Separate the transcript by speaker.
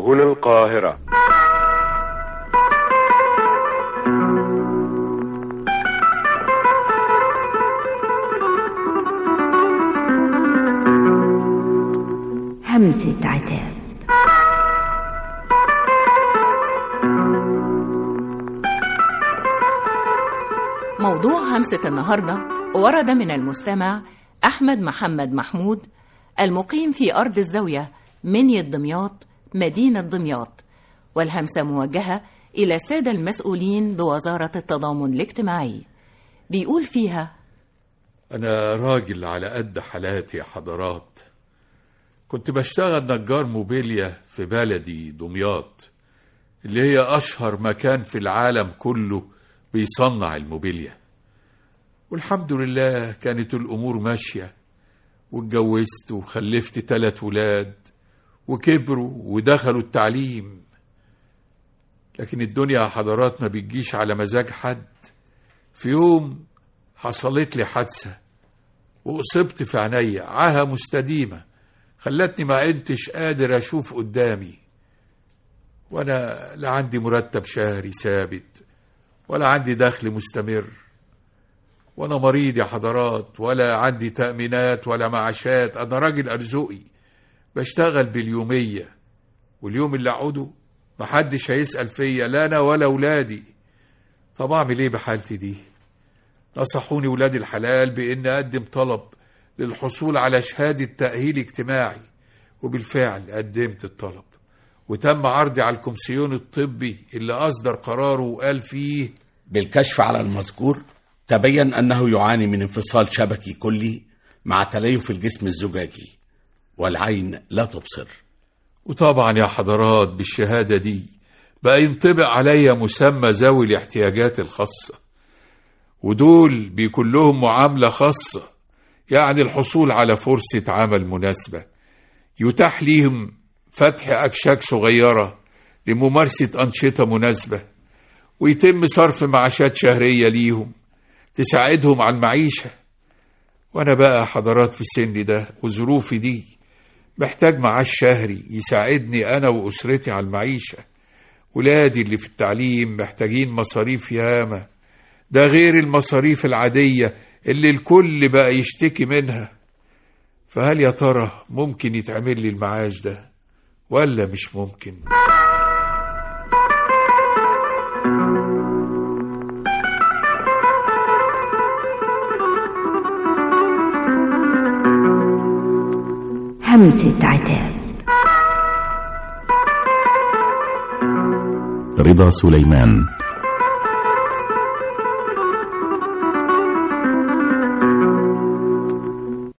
Speaker 1: هنا القاهرة
Speaker 2: همسة عتاب
Speaker 3: موضوع همسة النهاردة ورد من المستمع أحمد محمد محمود المقيم في أرض الزاوية منية دمياط مدينة دمياط والهمسة موجهة إلى السادة المسؤولين بوزارة التضامن الاجتماعي بيقول فيها
Speaker 4: أنا راجل على قد حالاتي يا حضرات كنت بشتغل نجار موبيليا في بلدي دمياط اللي هي أشهر مكان في العالم كله بيصنع الموبيليا والحمد لله كانت الأمور ماشية واتجوزت وخلفت تلات ولاد وكبروا ودخلوا التعليم لكن الدنيا يا حضرات ما بتجيش على مزاج حد في يوم حصلت لي حادثة وأصبت في عينيا عاهة مستديمة خلتني ما انتش قادر أشوف قدامي وأنا لا عندي مرتب شهري ثابت ولا عندي دخل مستمر وأنا مريض يا حضرات ولا عندي تأمينات ولا معاشات أنا راجل أرزقي بشتغل باليومية واليوم اللي أقعده محدش هيسأل فيا لا أنا ولا ولادي طب أعمل إيه بحالتي دي نصحوني ولاد الحلال بإن أقدم طلب للحصول على شهادة تأهيل اجتماعي وبالفعل قدمت الطلب وتم عرضي على الكومسيون الطبي اللي أصدر قراره وقال فيه
Speaker 5: بالكشف على المذكور تبين أنه يعاني من انفصال شبكي كلي مع تليف الجسم الزجاجي والعين لا تبصر
Speaker 4: وطبعا يا حضرات بالشهادة دي بقى ينطبق عليا مسمى ذوي الاحتياجات الخاصة ودول بيكون لهم معاملة خاصة يعني الحصول على فرصة عمل مناسبة يتاح ليهم فتح أكشاك صغيرة لممارسة أنشطة مناسبة ويتم صرف معاشات شهرية ليهم تساعدهم على المعيشة وأنا بقى حضرات في السن ده وظروفي دي محتاج معاش شهري يساعدني أنا وأسرتي على المعيشة ولادي اللي في التعليم محتاجين مصاريف ياما ده غير المصاريف العادية اللي الكل بقى يشتكي منها فهل يا ترى ممكن يتعمل لي المعاش ده ولا مش ممكن
Speaker 2: همسة عتاب
Speaker 6: رضا سليمان